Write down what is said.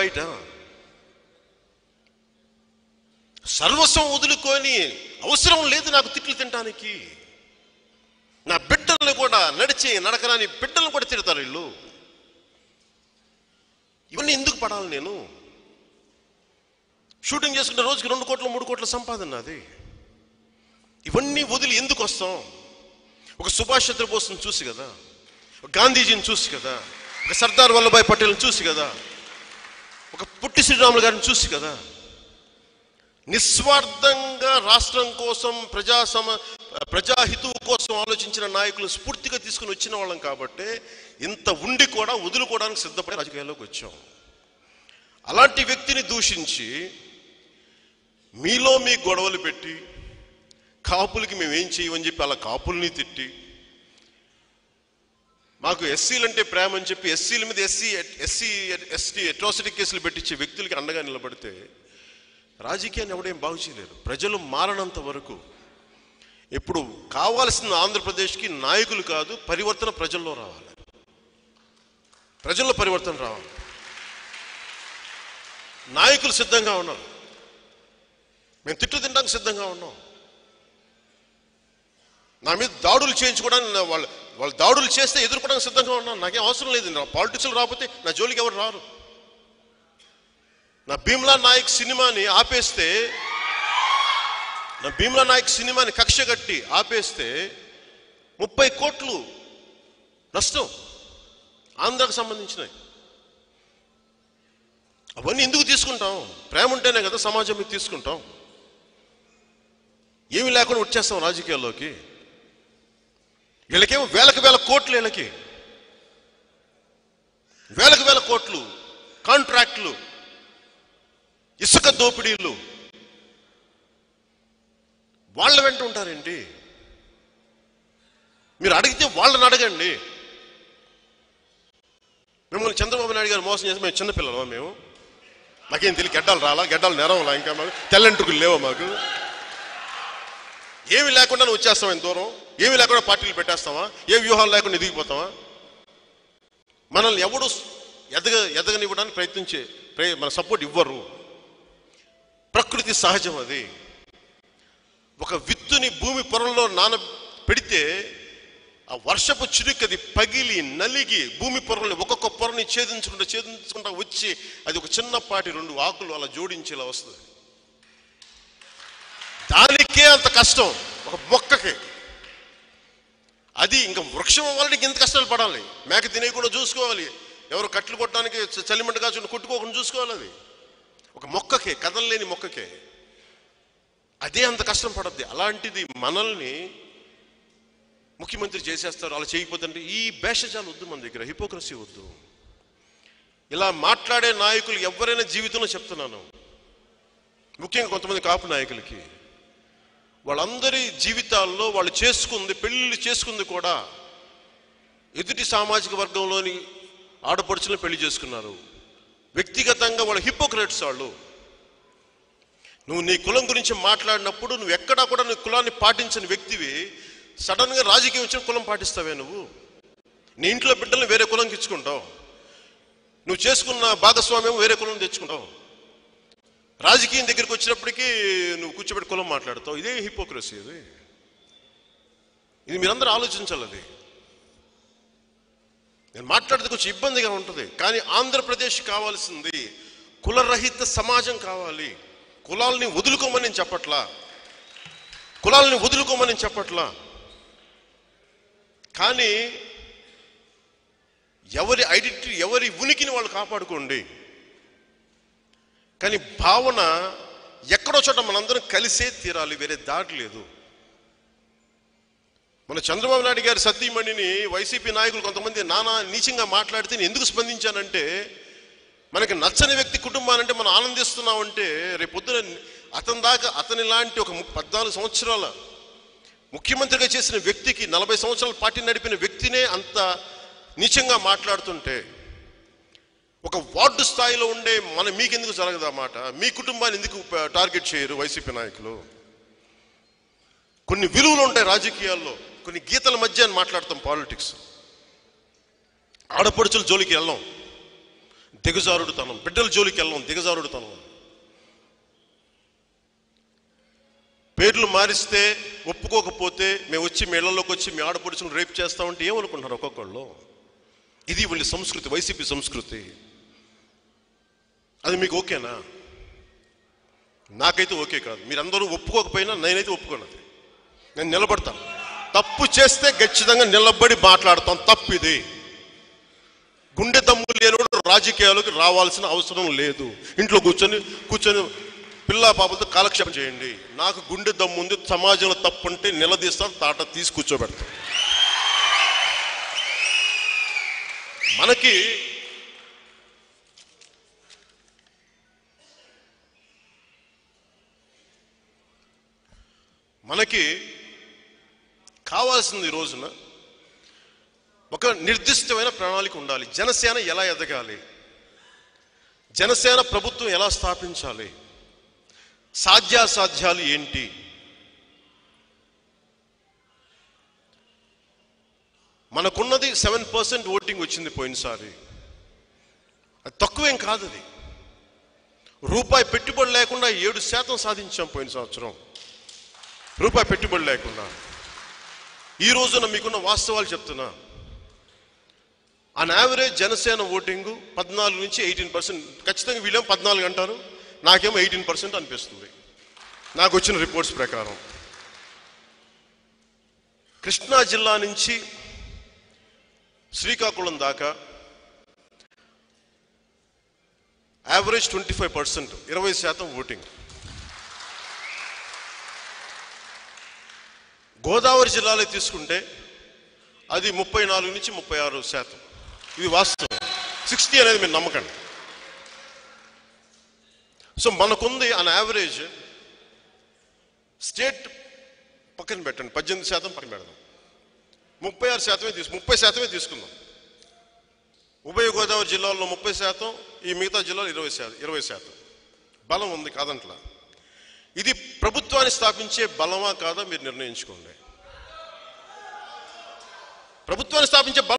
బయట సర్వస్వం వదులుకొని అవసరం లేదు నాకు తిట్లు తినడానికి నా బిడ్డల్ని కూడా నడిచి నడకరాని బిడ్డలను కూడా తిడతారు వీళ్ళు ఇవన్నీ ఎందుకు పడాలి నేను షూటింగ్ చేసుకుంటే రోజుకి రెండు కోట్ల మూడు కోట్ల సంపాదన నాది ఇవన్నీ వదిలి ఎందుకు వస్తాం ఒక సుభాష్ చంద్రబోస్ని చూసి కదా ఒక గాంధీజీని చూసి కదా ఒక సర్దార్ వల్లభాయ్ పటేల్ని చూసి కదా ఒక పుట్టి శ్రీరాములు గారిని చూసి కదా నిస్వార్థంగా రాష్ట్రం కోసం ప్రజా సమ ప్రజాహితువు కోసం ఆలోచించిన నాయకులు స్ఫూర్తిగా తీసుకుని వచ్చిన వాళ్ళం కాబట్టి ఇంత ఉండి కూడా వదులుకోవడానికి సిద్ధపడి రాజకీయాల్లోకి వచ్చాం అలాంటి వ్యక్తిని దూషించి మీలో మీ గొడవలు పెట్టి కాపులకి మేము ఏం చేయమని చెప్పి అలా కాపుల్ని తిట్టి మాకు ఎస్సీలు అంటే ప్రేమ అని చెప్పి ఎస్సీల మీద ఎస్సీ ఎస్సీ ఎస్టీ అట్రాసిటీ కేసులు పెట్టించే వ్యక్తులకి అండగా నిలబడితే రాజకీయాన్ని ఎవడేం బాగు చేయలేరు ప్రజలు మారనంత వరకు ఇప్పుడు కావాల్సిన ఆంధ్రప్రదేశ్కి నాయకులు కాదు పరివర్తన ప్రజల్లో రావాలి ప్రజల్లో పరివర్తన రావాలి నాయకులు సిద్ధంగా ఉన్నారు మేము తిట్టు తినడానికి సిద్ధంగా ఉన్నాం నా మీద దాడులు చేయించుకోవడానికి నా- వాళ్ళు వాళ్ళు దాడులు చేస్తే ఎదుర్కోవడానికి సిద్ధంగా ఉన్నాను నాకేం అవసరం లేదు నా పాలిటిక్స్లో రాకపోతే నా జోలికి ఎవరు రారు నా భీమ్లా నాయక్ సినిమాని ఆపేస్తే నా భీమ్లా నాయక్ సినిమాని కక్ష కట్టి ఆపేస్తే ముప్పై కోట్లు నష్టం ఆంధ్రాకు సంబంధించినవి అవన్నీ ఎందుకు తీసుకుంటాం ప్రేమ ఉంటేనే కదా సమాజం మీద తీసుకుంటాం ఏమి లేకుండా వచ్చేస్తాం రాజకీయాల్లోకి వీళ్ళకేమో వేలకు వేల కోట్లు వీళ్ళకి వేలకు వేల కోట్లు కాంట్రాక్ట్లు ఇసుక దోపిడీలు వాళ్ళ వెంట ఉంటారేంటి మీరు అడిగితే వాళ్ళని అడగండి మిమ్మల్ని చంద్రబాబు నాయుడు గారు మోసం చేసి మేము చిన్నపిల్లలమా మేము మాకేం తెలియదు గడ్డాలు రాలా గడ్డాలు నెరవలా ఇంకా మాకు తెల్లంటుకులు లేవా మాకు ఏమి లేకుండా నువ్వు వచ్చేస్తావా ఇంత దూరం ఏమి లేకుండా పార్టీలు పెట్టేస్తావా ఏ వ్యూహాలు లేకుండా ఎదిగిపోతావా మనల్ని ఎవడు ఎదగ ఎదగనివ్వడానికి ప్రయత్నించే ప్రయ- మన సపోర్ట్ ఇవ్వరు ప్రకృతి సహజం అది ఒక విత్తుని భూమి పొరల్లో నాన పెడితే ఆ వర్షపు చిరుకది పగిలి నలిగి భూమి పొరల్ని ఒక్కొక్క పొరని ఛేదించుకుంటూ ఛేదించుకుంటూ వచ్చి అది ఒక చిన్నపాటి రెండు ఆకులు అలా జోడించేలా వస్తుంది దానికే అంత కష్టం ఒక మొక్కకి అది ఇంకా వృక్షం అవ్వాలంటే ఇంత కష్టాలు పడాలి మేక తినేయకుండా చూసుకోవాలి ఎవరు కట్లు కొట్టడానికి చ- చలిమంట కాచుకుని కొట్టుకోకుండా చూసుకోవాలి అది ఒక మొక్కకే కదలలేని మొక్కకే అదే అంత కష్టం పడద్ది అలాంటిది మనల్ని ముఖ్యమంత్రి చేసేస్తారు అలా చేయకపోతే ఈ భేషజాలు వద్దు మన దగ్గర హిపోక్రసీ వద్దు ఇలా మాట్లాడే నాయకులు ఎవరైనా జీవితంలో చెప్తున్నాను ముఖ్యంగా కొంతమంది కాపు నాయకులకి వాళ్ళందరి జీవితాల్లో వాళ్ళు చేసుకుంది పెళ్లి చేసుకుంది కూడా ఎదుటి సామాజిక వర్గంలోని ఆడపడుచులను పెళ్లి చేసుకున్నారు వ్యక్తిగతంగా వాళ్ళ హిపోక్రేట్స్ వాళ్ళు నువ్వు నీ కులం గురించి మాట్లాడినప్పుడు నువ్వు ఎక్కడా కూడా నీ కులాన్ని పాటించని వ్యక్తివి సడన్గా రాజకీయం వచ్చిన కులం పాటిస్తావే నువ్వు నీ ఇంట్లో బిడ్డలను వేరే కులంకి ఇచ్చుకుంటావు నువ్వు చేసుకున్న భాగస్వామ్యం వేరే కులం తెచ్చుకుంటావు రాజకీయం దగ్గరికి వచ్చినప్పటికీ నువ్వు కూర్చోబెట్టి కులం మాట్లాడతావు ఇదే హిపోక్రసీ ఇది ఇది మీరందరూ ఆలోచించాలి అది నేను మాట్లాడితే కొంచెం ఇబ్బందిగా ఉంటుంది కానీ ఆంధ్రప్రదేశ్ కావాల్సింది కులరహిత సమాజం కావాలి కులాల్ని వదులుకోమని నేను చెప్పట్లా కులాల్ని వదులుకోమని నేను చెప్పట్లా కానీ ఎవరి ఐడెంటిటీ ఎవరి ఉనికిని వాళ్ళు కాపాడుకోండి కానీ భావన ఎక్కడో చోట మనందరం కలిసే తీరాలి వేరే దారి లేదు మన చంద్రబాబు నాయుడు గారి సతీమణిని వైసీపీ నాయకులు కొంతమంది నానా నీచంగా మాట్లాడితే నేను ఎందుకు స్పందించానంటే మనకి నచ్చని వ్యక్తి కుటుంబానంటే మనం ఆనందిస్తున్నామంటే రేపొద్దున అతని దాకా అతని లాంటి ఒక ము- పద్నాలుగు సంవత్సరాల ముఖ్యమంత్రిగా చేసిన వ్యక్తికి నలభై సంవత్సరాల పార్టీ నడిపిన వ్యక్తినే అంత నీచంగా మాట్లాడుతుంటే ఒక వార్డు స్థాయిలో ఉండే మన మీకెందుకు జరగదు ఆ మాట మీ కుటుంబాన్ని ఎందుకు ప- టార్గెట్ చేయరు వైసీపీ నాయకులు కొన్ని విలువలు ఉంటాయి రాజకీయాల్లో కొన్ని గీతల మధ్య అని మాట్లాడతాం పాలిటిక్స్ ఆడపడుచుల జోలికి వెళ్ళాం దిగజారుడుతనం బిడ్డల జోలికి వెళ్ళం దిగజారుడుతనం పేర్లు మారిస్తే ఒప్పుకోకపోతే మేము వచ్చి మీ ఇళ్లలోకి వచ్చి మీ ఆడపడుచుని రేపు చేస్తామంటే ఏమనుకుంటున్నారు ఒక్కొక్కళ్ళు ఇది వీళ్ళ సంస్కృతి వైసీపీ సంస్కృతి అది మీకు ఓకేనా నాకైతే ఓకే కాదు మీరందరూ ఒప్పుకోకపోయినా నేనైతే ఒప్పుకోనది నేను నిలబడతాను తప్పు చేస్తే ఖచ్చితంగా నిలబడి మాట్లాడతాం తప్పు ఇది గుండె దమ్ము లేనివాడు రాజకీయాలకు రావాల్సిన అవసరం లేదు ఇంట్లో కూర్చొని కూర్చొని పిల్ల పాపలతో కాలక్షేపం చేయండి నాకు గుండె దమ్ము ఉంది సమాజంలో తప్పు ఉంటే నిలదీస్తాను తాట తీసి కూర్చోబెడతాను మనకి మనకి కావాల్సింది ఈ రోజున ఒక నిర్దిష్టమైన ప్రణాళిక ఉండాలి జనసేన ఎలా ఎదగాలి జనసేన ప్రభుత్వం ఎలా స్థాపించాలి సాధ్యాసాధ్యాలు ఏంటి మనకున్నది సెవెన్ పర్సెంట్ ఓటింగ్ వచ్చింది పోయినసారి అది తక్కువేం కాదు అది రూపాయి పెట్టుబడి లేకుండా ఏడు శాతం సాధించాం పోయిన సంవత్సరం రూపాయి పెట్టుబడి లేకుండా ఈ రోజున మీకున్న వాస్తవాలు చెప్తున్నా ఆన్ యావరేజ్ జనసేన ఓటింగ్ పద్నాలుగు నుంచి ఎయిటీన్ పర్సెంట్ ఖచ్చితంగా వీళ్ళేమో పద్నాలుగు అంటారు నాకేమో ఎయిటీన్ పర్సెంట్ అనిపిస్తుంది నాకు వచ్చిన రిపోర్ట్స్ ప్రకారం కృష్ణా జిల్లా నుంచి శ్రీకాకుళం దాకా యావరేజ్ ట్వంటీ ఫైవ్ పర్సెంట్ ఇరవై శాతం ఓటింగ్ గోదావరి జిల్లాలో తీసుకుంటే అది ముప్పై నాలుగు నుంచి ముప్పై ఆరు శాతం ఇది వాస్తవం సిక్స్టీ అనేది మీరు నమ్మకండి సో మనకుంది అన్ యావరేజ్ స్టేట్ పక్కన పెట్టండి పద్దెనిమిది శాతం పక్కన పెడదాం ముప్పై ఆరు శాతమే తీసు ముప్పై శాతమే తీసుకుందాం ఉభయ గోదావరి జిల్లాల్లో ముప్పై శాతం ఈ మిగతా జిల్లాలో ఇరవై శాతం ఇరవై శాతం బలం ఉంది కాదంట్లా ఇది ప్రభుత్వాన్ని స్థాపించే బలమా కాదా మీరు నిర్ణయించుకోండి ప్రభుత్వాన్ని స్థాపించే బలం